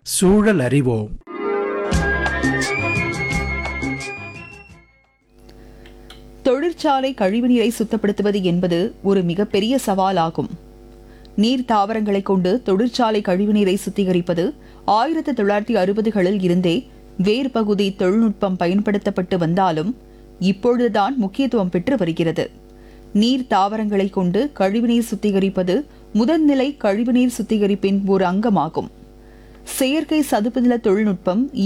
சூழல் அறிவோம் தொழிற்சாலை கழிவுநீரை சுத்தப்படுத்துவது என்பது ஒரு மிகப்பெரிய சவாலாகும் நீர் தாவரங்களை கொண்டு தொழிற்சாலை கழிவுநீரை சுத்திகரிப்பது ஆயிரத்தி தொள்ளாயிரத்தி அறுபதுகளில் இருந்தே வேறு பகுதி தொழில்நுட்பம் பயன்படுத்தப்பட்டு வந்தாலும் இப்பொழுதுதான் முக்கியத்துவம் பெற்று வருகிறது நீர் தாவரங்களை கொண்டு கழிவுநீர் சுத்திகரிப்பது முதல்நிலை கழிவுநீர் சுத்திகரிப்பின் ஒரு அங்கமாகும் செயற்கை சதுப்புநில தொழில்நுட்பம்